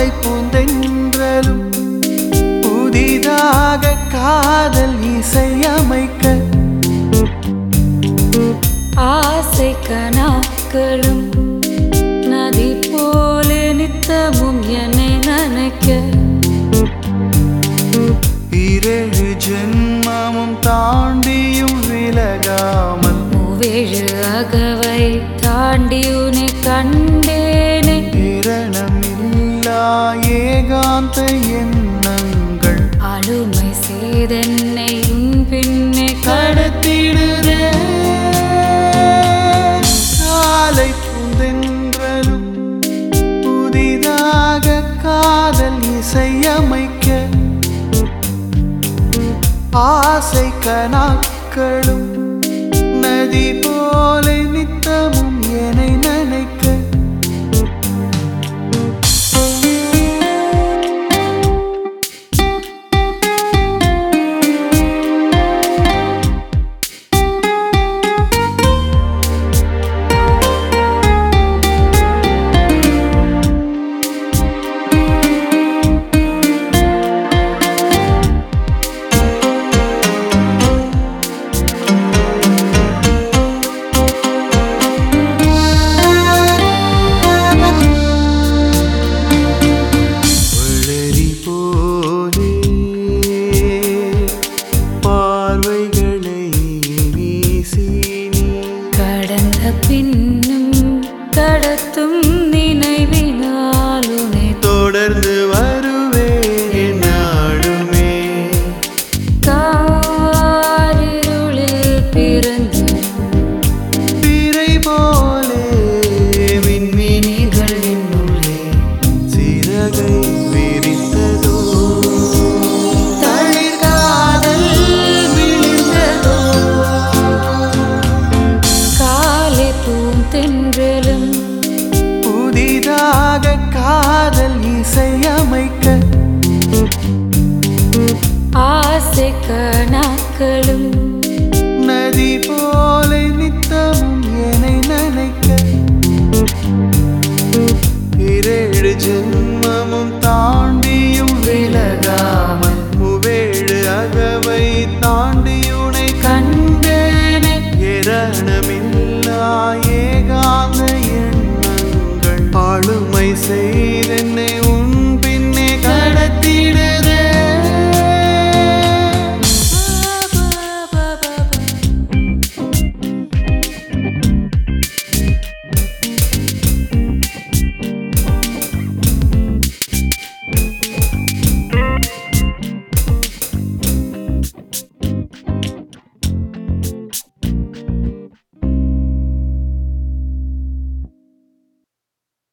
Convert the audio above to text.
காலை பூந்தென்றலும் புதிதாக காதல் இசையமைக்க ஆசை கனாக்களும் நதி போல நித்தமும் என்னை நனைக்க இரேழு ஜென்மமும் தாண்டியும் விலகாமல் மூவேழு அகவை தாண்டி உன்னை கண்டேனே இரணமில்லா ஏகாந்த எண்ணங்கள் அழுமை செய்தென்னை உன் பின்னே கடத்திடுதே சாலை பூந்தென்றலும் புதிதாக காதல் இசையமைக்க ஆசை கனாக்களும் நதி போல நித்தமும் என்னை நினைக்க வளரி போலே பார்வைகளை வீசி நீ கடந்த பின்னும் கடத்தும் நினைவினால் உன்னை தொடர்ந்து வருவேன் நாடுமே காரிருளில் பிறந்து திரை போலே விண்மீனிகள் என்னுள்ளே சிறகை விரித்ததோ தளிர்காதல் விழுந்ததோ காலை பூந்தென்றலும் புதிதாக காதல் இசையமைக்க ஆசை கணக்களும் நதி போல நித்தமும் என்னை நினைக்க இரேழு ஜென்மமும் தாண்டியும் விலகாமல் மூவேழு அகவை தாண்டியுனை கண்டேனே ஏரணமில்லா ஏகாந்த எண்ணங்கள் ஆளுமை செய்தென்னை